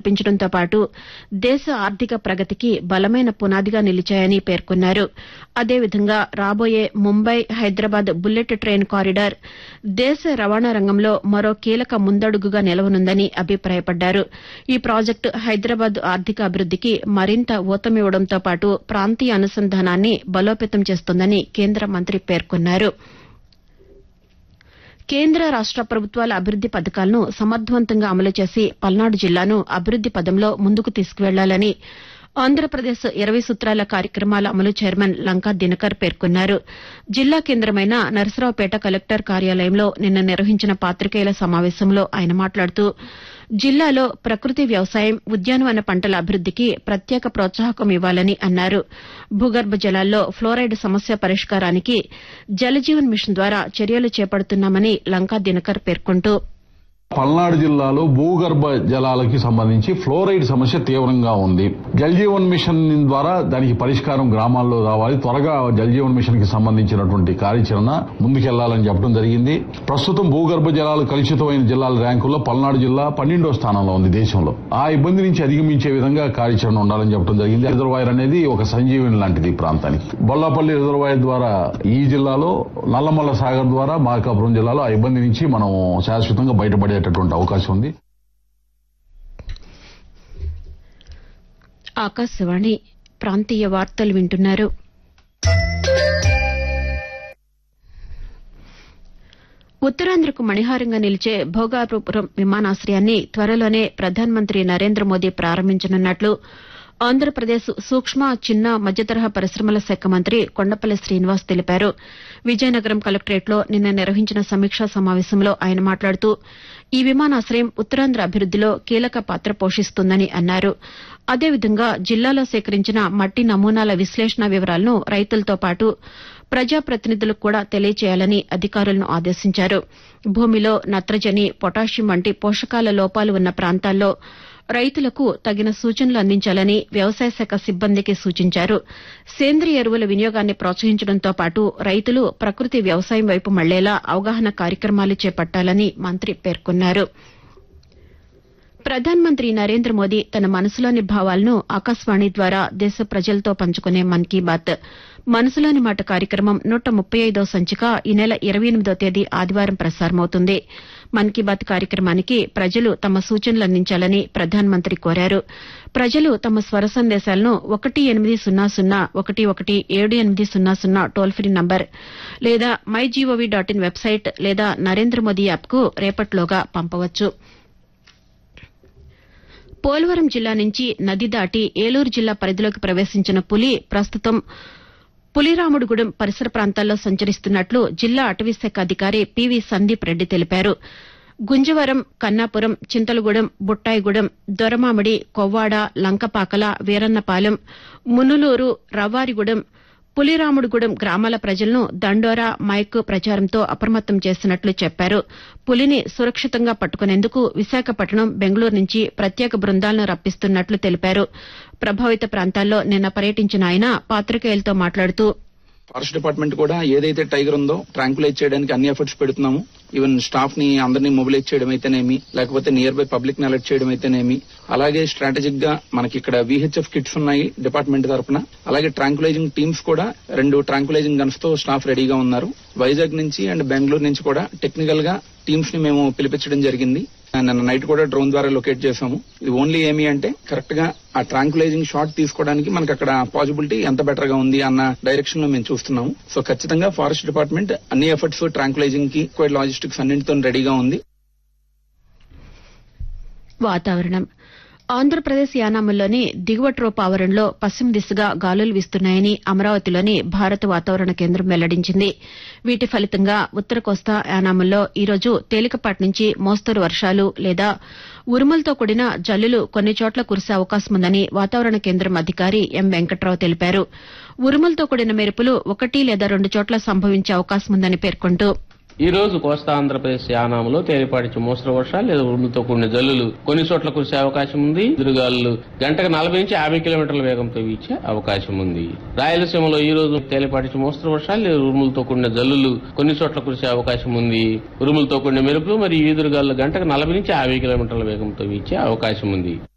కల్పించడంతో పాటు దేశ ఆర్థిక ప్రగతికి బలమైన పునాదిగా నిలిచాయని పేర్కొన్నారు అదేవిధంగా రాబోయే Mumbai Hyderabad bullet train corridor దేశ రవాణా రంగంలో మరో కీలక ముందడుగుగా నిలవనుందని అభిప్రాయపడ్డారు ఈ ప్రాజెక్టు హైదరాబాద్ ఆర్థిక అభివృద్దికి మరింత ఊతమివ్వడంతో పాటు ప్రాంతీయ అనుసంధానాన్ని బలోపేతం చేస్తుందని కేంద్ర మంత్రి పేర్కొన్నారు కేంద్ర రాష్ట ప్రభుత్వాల అభివృద్ది పథకాలను సమర్థవంతంగా అమలు చేసి పల్నాడు జిల్లాను అభివృద్ది పదంలో ముందుకు తీసుకువెళ్లాలని ఆంధ్రప్రదేశ్ ఇరవై సూత్రాల కార్యక్రమాల అమలు చైర్మన్ లంకా దినకర్ పేర్కొన్నారు జిల్లా కేంద్రమైన నరసరావుపేట కలెక్టర్ కార్యాలయంలో నిన్న నిర్వహించిన పాతికేయుల సమావేశంలో ఆయన మాట్లాడుతూ జిల్లాలో ప్రకృతి వ్యవసాయం ఉద్యానవన పంటల అభివృద్దికి ప్రత్యేక ప్రోత్సాహకం ఇవ్వాలని అన్నారు భూగర్భ జలాల్లో ఫ్లోరైడ్ సమస్య పరిష్కారానికి జలజీవన్ మిషన్ ద్వారా చర్యలు చేపడుతున్నామని లంకా దినకర్ పేర్కొంటూ పల్నాడు జిల్లాలో భూగర్భ జలాలకి సంబంధించి ఫ్లోరైడ్ సమస్య తీవ్రంగా ఉంది జల్ జీవన్ మిషన్ ద్వారా దానికి పరిష్కారం గ్రామాల్లో రావాలి త్వరగా జల్ జీవన్ మిషన్ కి సంబంధించినటువంటి కార్యాచరణ ముందుకెళ్లాలని చెప్పడం జరిగింది ప్రస్తుతం భూగర్భ జలాలు కలుషితమైన జిల్లాల ర్యాంకుల్లో పల్నాడు జిల్లా పన్నెండో స్థానంలో ఉంది దేశంలో ఆ ఇబ్బంది నుంచి అధిగమించే విధంగా కార్యాచరణ ఉండాలని చెప్పడం జరిగింది రిజర్వాయర్ అనేది ఒక సంజీవని లాంటిది ఈ ప్రాంతానికి బొల్లాపల్లి రిజర్వాయర్ ద్వారా ఈ జిల్లాలో నల్లమల్ల సాగర్ ద్వారా మార్కాపురం జిల్లాలో ఆ ఇబ్బంది నుంచి మనం శాశ్వతంగా బయటపడేటటువంటి అవకాశం ఉంది ఆకాశవాణి ప్రాంతీయ వార్తలు వింటున్నారు ఉత్తరాంధ్రకు మణిహారంగా నిలిచే భోగాపురం విమానాశ్రయాన్ని త్వరలోనే ప్రధానమంత్రి నరేంద్ర మోదీ ప్రారంభించనున్నట్లు ఆంధ్రప్రదేశ్ సూక్ష్మ చిన్న మధ్యతరహా పరిశ్రమల శాఖ మంత్రి కొండపల్లి శ్రీనివాస్ తెలిపారు విజయనగరం కలెక్టరేట్లో నిన్న నిర్వహించిన సమీక్షా సమావేశంలో ఆయన మాట్లాడుతూ ఈ విమానాశ్రయం ఉత్తరాంధ్ర అభివృద్దిలో కీలక పాత్ర పోషిస్తుందని అన్నారు అదేవిధంగా జిల్లాలో సేకరించిన మట్టి నమూనాల విశ్లేషణ వివరాలను రైతులతో పాటు ప్రజాప్రతినిధులకు కూడా తెలియచేయాలని అధికారులను ఆదేశించారు భూమిలో నత్రజని పొటాషియం వంటి పోషకాల లోపాలు ఉన్న ప్రాంతాల్లో రైతులకు తగిన సూచనలు అందించాలని వ్యవసాయ శాఖ సిబ్బందికి సూచించారు సేంద్రియ ఎరువుల వినియోగాన్ని ప్రోత్సహించడంతో పాటు రైతులు ప్రకృతి వ్యవసాయం వైపు మళ్లేలా అవగాహన కార్యక్రమాలు చేపట్టాలని మంత్రి పేర్కొన్నారు ప్రధానమంత్రి నరేంద్ర మోదీ తన మనసులోని భావాలను ఆకాశవాణి ద్వారా దేశ ప్రజలతో పంచుకునే మన్ కీ బాత్ మనసులోని మాట కార్యక్రమం నూట ముప్పై ఐదో సంచిక ఈ నెల ఇరవై ఎనిమిదో తేదీ ఆదివారం ప్రసారమవుతుంది మన్ కీ బాత్ కార్యక్రమానికి ప్రజలు తమ సూచనలు అందించాలని ప్రధానమంత్రి కోరారు ప్రజలు తమ స్వర సందేశాలను ఒకటి ఎనిమిది సున్నా సున్నా ఒకటి ఒకటి ఏడు ఎనిమిది సున్నా సున్నా టోల్ ఫ్రీ నంబర్ లేదా my GOV dot in website లేదా నరేంద్ర మోదీ యాప్కు రేపటిలోగా పంపవచ్చు పోలవరం జిల్లా నుంచి నది దాటి ఏలూరు జిల్లా పరిధిలోకి ప్రవేశించిన పులి ప్రస్తుతం పులిరాముడుగూడెం పరిసర ప్రాంతాల్లో సంచరిస్తున్నట్లు జిల్లా అటవీశాఖ అధికారి పివి సందీప్ రెడ్డి తెలిపారు గుంజవరం కన్నాపురం చింతలగూడెం బుట్టాయిగూడెం దొరమామిడి కొవ్వాడ లంకపాకల వీరన్నపాలెం మునులూరు రవ్వారిగూడెం పులిరాముడుగూడెం గ్రామాల ప్రజలను దండోరా మైక్ ప్రచారంతో అప్రమత్తం చేసినట్లు చెప్పారు పులిని సురక్షితంగా పట్టుకునేందుకు విశాఖపట్నం బెంగళూరు నుంచి ప్రత్యేక బృందాలను రప్పిస్తున్నట్లు తెలిపారు ప్రభావిత ప్రాంతాల్లో నిన్న పర్యటించిన ఆయన పాతికేయులతో మాట్లాడుతూ ఫారెస్ట్ డిపార్ట్మెంట్ కూడా ఏదైతే టైగర్ ఉందో ట్రాంకులైజ్ చేయడానికి అన్ని ఎఫర్ట్స్ పెడుతున్నాము ఈవెన్ స్టాఫ్ ని అందరినీ మొబిలైజ్ చేయడం అయితేనేమి లేకపోతే నియర్ బై పబ్లిక్ ని అలర్ట్ చేయడం అయితేనేమి అలాగే స్ట్రాటజిక్ గా మనకి ఇక్కడ విహెచ్ఎఫ్ కిట్స్ ఉన్నాయి డిపార్ట్మెంట్ తరఫున అలాగే ట్రాంకులైజింగ్ టీమ్స్ కూడా రెండు ట్రాంకులైజింగ్ గన్స్ తో స్టాఫ్ రెడీగా ఉన్నారు వైజాగ్ నుంచి అండ్ బెంగళూరు నుంచి కూడా టెక్నికల్ గా టీమ్స్ ని మేము పిలిపించడం జరిగింది నిన్న నైట్ కూడా డ్రోన్ ద్వారా లొకేట్ చేసాము ఇది ఓన్లీ ఏమి అంటే కరెక్ట్ గా ఆ ట్రాంకులైజింగ్ షాట్ తీసుకోవడానికి మనకి అక్కడ పాసిబిలిటీ ఎంత బెటర్ గా ఉంది అన్న డైరెక్షన్ లో మేము చూస్తున్నాము సో ఖచ్చితంగా ఫారెస్ట్ డిపార్ట్మెంట్ అన్ని ఎఫర్ట్స్ ట్రాంకులైజింగ్ కి లాజిస్టిక్స్ అన్నింటితో రెడీగా ఉంది వాతావరణం ఆంధ్రప్రదేశ్ యానాముల్లోని దిగువ ట్రోప్ ఆవరణలో పశ్చిమ దిశగా గాలులు వీస్తున్నాయని అమరావతిలోని భారత వాతావరణ కేంద్రం వెల్లడించింది వీటి ఫలితంగా ఉత్తర కోస్తా యానాముల్లో ఈరోజు తేలికపాటి నుంచి మోస్తరు వర్షాలు లేదా ఉరుములతో కూడిన జల్లులు కొన్ని చోట్ల కురిసే అవకాశముందని వాతావరణ కేంద్రం అధికారి ఎం వెంకట్రావు తెలిపారు ఉరుములతో కూడిన మెరుపులు ఒకటి లేదా రెండు చోట్ల సంభవించే అవకాశముందని పేర్కొంటూ ఈ రోజు కోస్తా ఆంధ్రప్రదేశ్ యానాములో తేలిపాటి మోస్తరు వర్షాలు లేదా ఉరుములతో కూడిన జల్లులు కొన్ని చోట్ల కురిసే అవకాశం ఉంది ఎదురుగాలు గంటకు నలభై నుంచి యాభై కిలోమీటర్ల వేగంతో వీచే అవకాశం ఉంది రాయలసీమలో ఈ రోజు తేలిపాటి మోస్తరు వర్షాలు లేదా ఉరుములతో కూడిన జల్లులు కొన్ని చోట్ల కురిసే అవకాశం ఉంది ఉరుములతో కూడిన మెరుపులు మరియు ఈదురుగాలు గంటకు నలభై నుంచి యాభై కిలోమీటర్ల వేగంతో వీచే అవకాశం ఉంది